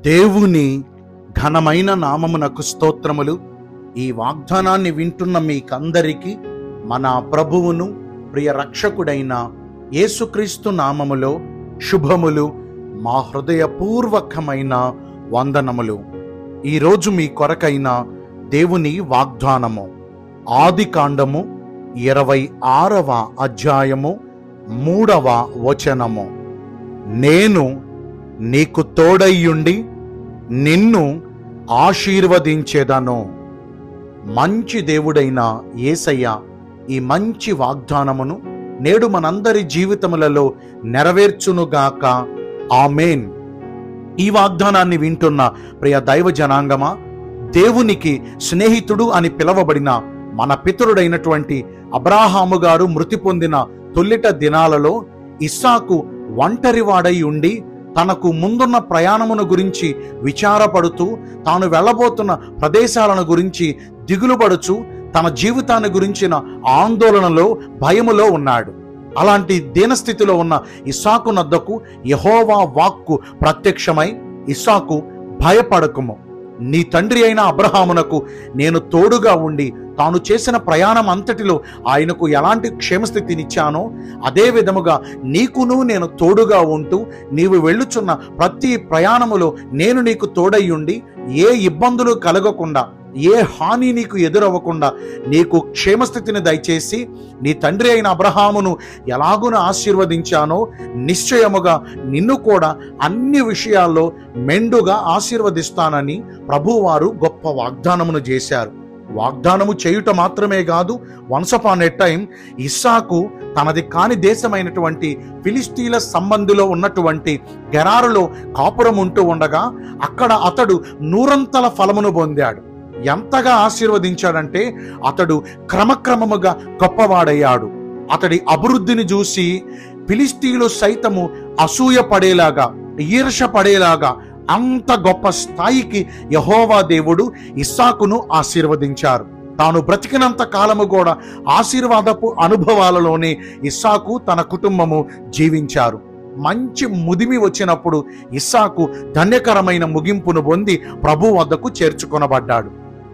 దేవుని ఘనమైన నామమునకు స్తోత్రములు ఈ వాగ్దానాన్ని వింటున్న మీకందరికీ మన ప్రభువును ప్రియ రక్షకుడైన యేసుక్రీస్తు నామములో శుభములు మా హృదయపూర్వకమైన వందనములు ఈరోజు మీ కొరకైన దేవుని వాగ్దానము ఆది కాండము ఇరవై ఆరవ అధ్యాయము మూడవ వచనము నేను నీకు తోడయ్యుండి నిన్ను ఆశీర్వదించేదను మంచి దేవుడైన యేసయ్య ఈ మంచి వాగ్దానమును నేడు మనందరి జీవితములలో నెరవేర్చునుగాక ఆమెన్ ఈ వాగ్దానాన్ని వింటున్న ప్రియ దైవ జనాంగమా దేవునికి స్నేహితుడు అని పిలవబడిన మన పితరుడైనటువంటి అబ్రాహాము గారు మృతి పొందిన తొల్లిట దినాలలో ఇస్సాకు ఒంటరివాడై ఉండి తనకు ముందున్న ప్రయాణమును గురించి విచారపడుతూ తాను వెళ్ళబోతున్న ప్రదేశాలను గురించి దిగులుపడుచు తన జీవితాన్ని గురించిన ఆందోళనలో భయములో ఉన్నాడు అలాంటి దీనస్థితిలో ఉన్న ఇస్సాకు నద్దకు యహోవా వాక్కు ప్రత్యక్షమై ఇస్సాకు భయపడకుము నీ తండ్రి అయిన అబ్రహామునకు నేను తోడుగా ఉండి తాను చేసిన ప్రయాణం అంతటిలో ఆయనకు ఎలాంటి క్షేమస్థితినిచ్చానో అదే విధముగా నీకును నేను తోడుగా ఉంటూ నీవు వెళ్ళుచున్న ప్రతి ప్రయాణములో నేను నీకు తోడయ్యుండి ఏ ఇబ్బందులు కలగకుండా ఏ హాని నీకు ఎదురవ్వకుండా నీకు క్షేమస్థితిని దయచేసి నీ తండ్రి అయిన అబ్రహామును ఎలాగున ఆశీర్వదించానో నిశ్చయముగా నిన్ను కూడా అన్ని విషయాల్లో మెండుగా ఆశీర్వదిస్తానని ప్రభువారు గొప్ప వాగ్దానమును చేశారు వాగ్దానము చేయుట మాత్రమే కాదు వన్స్ అపాన్ ఎ టైం ఇస్సాకు తనది కాని దేశమైనటువంటి ఫిలిస్తీన్ల సంబంధిలో ఉన్నటువంటి గెరారులో కాపురం ఉంటూ ఉండగా అక్కడ అతడు నూరంతల ఫలమును పొందాడు ఎంతగా ఆశీర్వదించాడంటే అతడు క్రమక్రమముగా గొప్పవాడయ్యాడు అతడి అభివృద్ధిని చూసి ఫిలిస్తీన్లు సైతము అసూయ పడేలాగా ఈర్ష పడేలాగా అంత గొప్ప స్థాయికి యహోవా దేవుడు ఇస్సాకును ఆశీర్వదించారు తాను బ్రతికినంత కాలము కూడా ఆశీర్వాదపు అనుభవాలలోనే ఇస్సాకు తన కుటుంబము జీవించారు మంచి ముదిమి వచ్చినప్పుడు ఇస్సాకు ధన్యకరమైన ముగింపును పొంది ప్రభు వద్దకు చేర్చుకొనబడ్డాడు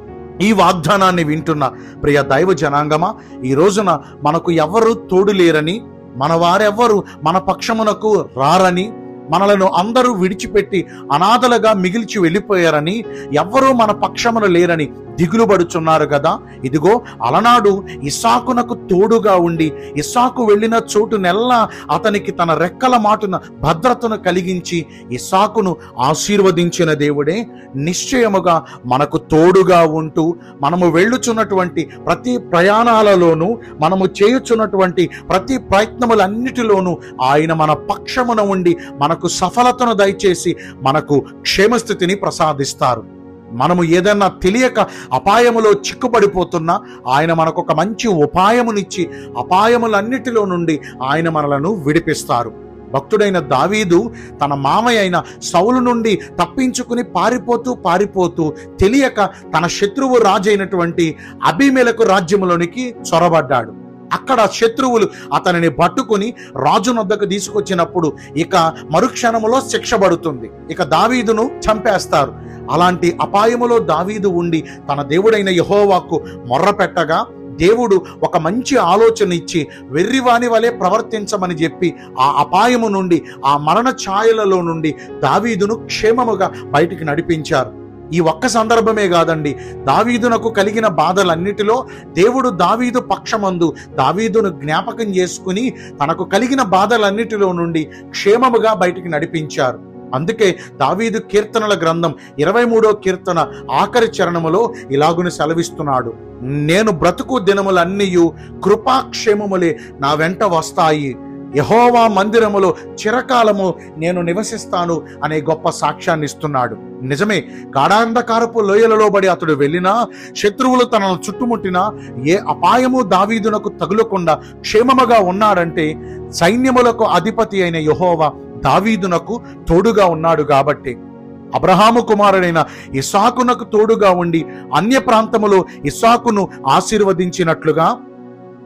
ఈ వాగ్దానాన్ని వింటున్న ప్రియ దైవ జనాంగమా ఈ రోజున మనకు ఎవరు తోడు లేరని మన వారెవ్వరు మన పక్షమునకు రారని మనలను అందరూ విడిచిపెట్టి అనాథలుగా మిగిల్చి వెళ్ళిపోయారని ఎవ్వరూ మన పక్షమున లేరని దిగులు పడుచున్నారు కదా ఇదిగో అలనాడు ఇస్సాకునకు తోడుగా ఉండి ఇస్సాకు వెళ్ళిన చోటు నెల్లా అతనికి తన రెక్కల మాటున భద్రతను కలిగించి ఇస్సాకును ఆశీర్వదించిన దేవుడే నిశ్చయముగా మనకు తోడుగా ఉంటూ మనము వెళ్ళుచున్నటువంటి ప్రతి ప్రయాణాలలోనూ మనము చేయుచున్నటువంటి ప్రతి ప్రయత్నములన్నిటిలోనూ ఆయన మన పక్షమున ఉండి మనకు సఫలతను దయచేసి మనకు క్షేమస్థితిని ప్రసాదిస్తారు మనము ఏదన్నా తెలియక అపాయములో చిక్కుపడిపోతున్నా ఆయన మనకు ఒక మంచి ఉపాయమునిచ్చి అపాయములన్నిటిలో నుండి ఆయన మనలను విడిపిస్తారు భక్తుడైన దావీదు తన మామయ్య అయిన సౌలు నుండి తప్పించుకుని పారిపోతూ పారిపోతూ తెలియక తన శత్రువు రాజైనటువంటి అభిమేలకు రాజ్యములోనికి చొరబడ్డాడు అక్కడ శత్రువులు అతనిని పట్టుకుని రాజు నొద్దకు తీసుకొచ్చినప్పుడు ఇక మరుక్షణములో శిక్ష పడుతుంది ఇక దావీదును చంపేస్తారు అలాంటి అపాయములో దావీదు ఉండి తన దేవుడైన యహోవాకు మొర్ర పెట్టగా దేవుడు ఒక మంచి ఆలోచన ఇచ్చి వెర్రివాని వలె ప్రవర్తించమని చెప్పి ఆ అపాయము నుండి ఆ మరణ ఛాయలలో నుండి దావీదును క్షేమముగా బయటికి నడిపించారు ఈ ఒక్క సందర్భమే కాదండి దావీదునకు కలిగిన బాధలన్నిటిలో దేవుడు దావీదు పక్షమందు దావీదును జ్ఞాపకం చేసుకుని తనకు కలిగిన బాధలన్నిటిలో నుండి క్షేమముగా బయటికి నడిపించారు అందుకే దావీదు కీర్తనల గ్రంథం ఇరవై మూడో కీర్తన ఆఖరి చరణములో ఇలాగుని సెలవిస్తున్నాడు నేను బ్రతుకు దినములన్నీయు కృపాక్షేమములే నా వెంట వస్తాయి యహోవా మందిరములో చిరకాలము నేను నివసిస్తాను అనే గొప్ప సాక్ష్యాన్ని ఇస్తున్నాడు నిజమే గాఢాంధకారపు లోయలలో బడి అతడు వెళ్ళినా శత్రువులు తనను చుట్టుముట్టినా ఏ అపాయము దావీదునకు తగులకుండా క్షేమముగా ఉన్నాడంటే సైన్యములకు అధిపతి అయిన యహోవా దావీదునకు తోడుగా ఉన్నాడు కాబట్టి అబ్రహాము కుమారుడైన ఇస్సాకునకు తోడుగా ఉండి అన్య ప్రాంతములో ఇస్సాకును ఆశీర్వదించినట్లుగా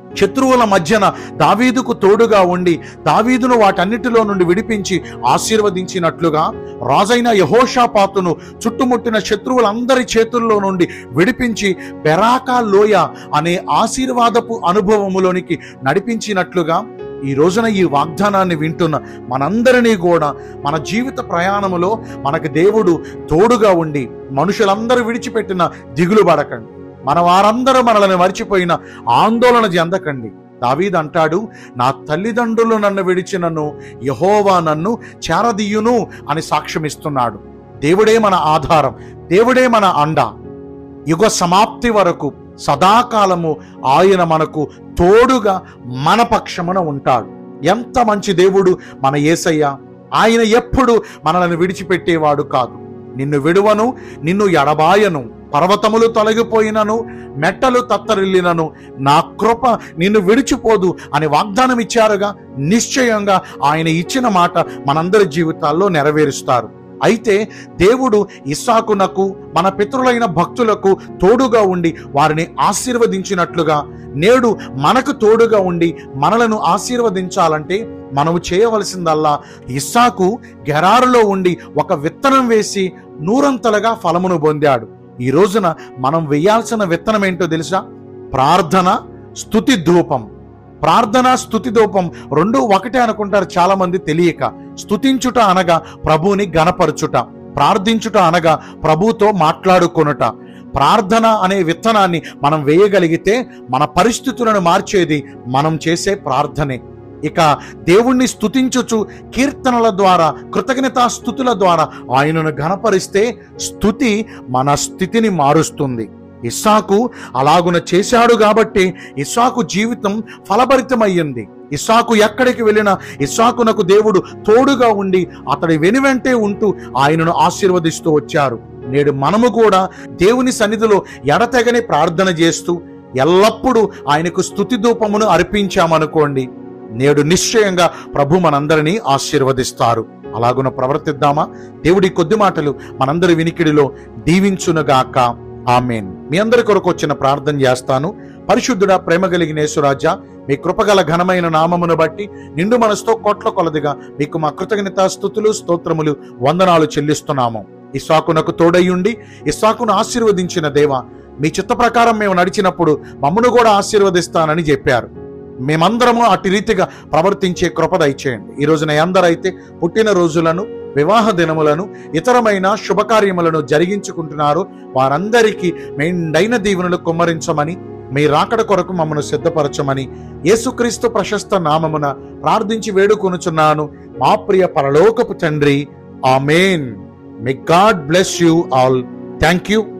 శత్రువుల మధ్యన దావీదుకు తోడుగా ఉండి దావీదును వాటన్నిటిలో నుండి విడిపించి ఆశీర్వదించినట్లుగా రాజైన యహోషాపాతును చుట్టుముట్టిన శత్రువులందరి చేతుల్లో నుండి విడిపించి బెరాకా లోయ అనే ఆశీర్వాదపు అనుభవములోనికి నడిపించినట్లుగా ఈ రోజున ఈ వాగ్దానాన్ని వింటున్న మనందరినీ కూడా మన జీవిత ప్రయాణములో మనకు దేవుడు తోడుగా ఉండి మనుషులందరూ విడిచిపెట్టిన దిగులు పడకండి మన వారందరూ మనల్ని మర్చిపోయిన ఆందోళన చెందకండి దావీద్ అంటాడు నా తల్లిదండ్రులు నన్ను విడిచినను యహోవా నన్ను చేరదీయును అని సాక్ష్యమిస్తున్నాడు దేవుడే మన ఆధారం దేవుడే మన అండ యుగ సమాప్తి వరకు సదాకాలము ఆయన మనకు తోడుగా మన పక్షమున ఉంటాడు ఎంత మంచి దేవుడు మన యేసయ్య ఆయన ఎప్పుడు మనల్ని విడిచిపెట్టేవాడు కాదు నిన్ను విడువను నిన్ను ఎడబాయను పర్వతములు తొలగిపోయినను మెట్టలు తత్తరిల్లినను నా కృప నిన్ను విడిచిపోదు అని వాగ్దానం ఇచ్చారుగా నిశ్చయంగా ఆయన ఇచ్చిన మాట మనందరి జీవితాల్లో నెరవేరుస్తారు అయితే దేవుడు ఇస్సాకునకు మన పితరులైన భక్తులకు తోడుగా ఉండి వారిని ఆశీర్వదించినట్లుగా నేడు మనకు తోడుగా ఉండి మనలను ఆశీర్వదించాలంటే మనము చేయవలసిందల్లా ఇస్సాకు గెరారులో ఉండి ఒక విత్తనం వేసి నూరంతలుగా ఫలమును పొందాడు ఈ రోజున మనం వేయాల్సిన విత్తనం ఏంటో తెలుసా ప్రార్థన స్తుతి ధూపం ప్రార్థన స్తుతి ధూపం రెండు ఒకటే అనుకుంటారు చాలా మంది తెలియక స్తుతించుట అనగా ప్రభువుని గనపరచుట ప్రార్థించుట అనగా ప్రభుతో మాట్లాడుకొనుట ప్రార్థన అనే విత్తనాన్ని మనం వేయగలిగితే మన పరిస్థితులను మార్చేది మనం చేసే ప్రార్థనే ఇక దేవుణ్ణి స్తుతించుచు కీర్తనల ద్వారా కృతజ్ఞతా స్థుతుల ద్వారా ఆయనను ఘనపరిస్తే స్థుతి మన స్థితిని మారుస్తుంది ఇస్సాకు అలాగున చేశాడు కాబట్టి ఇస్సాకు జీవితం ఫలభరితమయ్యింది ఇస్సాకు ఎక్కడికి వెళ్ళినా ఇస్సాకునకు దేవుడు తోడుగా ఉండి అతడి వెనువెంటే ఉంటూ ఆయనను ఆశీర్వదిస్తూ వచ్చారు నేడు మనము కూడా దేవుని సన్నిధిలో ఎడతెగని ప్రార్థన చేస్తూ ఎల్లప్పుడూ ఆయనకు స్తుతి ధూపమును అర్పించామనుకోండి నేడు నిశ్చయంగా ప్రభు మనందరినీ ఆశీర్వదిస్తారు అలాగున ప్రవర్తిద్దామా దేవుడి కొద్ది మాటలు మనందరి వినికిడిలో దీవించునుగాక ఆమెన్ మీ అందరి కొరకు వచ్చిన ప్రార్థన చేస్తాను పరిశుద్ధుడ ప్రేమ కలిగిన యేసురాజా మీ కృపగల ఘనమైన నామమును బట్టి నిండు మనసుతో కోట్ల కొలదిగా మీకు మా కృతజ్ఞత స్థుతులు స్తోత్రములు వందనాలు చెల్లిస్తున్నాము ఇస్సాకునకు తోడయ్యుండి ఇస్సాకును ఆశీర్వదించిన దేవ మీ చిత్త ప్రకారం మేము నడిచినప్పుడు మమ్మను కూడా ఆశీర్వదిస్తానని చెప్పారు మేమందరము అటు రీతిగా ప్రవర్తించే కృప దయచేయండి ఈ రోజున ఎందరైతే పుట్టిన రోజులను వివాహ దినములను ఇతరమైన శుభకార్యములను జరిగించుకుంటున్నారో వారందరికీ మెండైన దీవెనలు కుమ్మరించమని మీ రాకడ కొరకు మమ్మను సిద్ధపరచమని యేసుక్రీస్తు ప్రశస్త నామమున ప్రార్థించి వేడుకొనుచున్నాను మా ప్రియ పరలోకపు తండ్రి amen may God bless you all thank you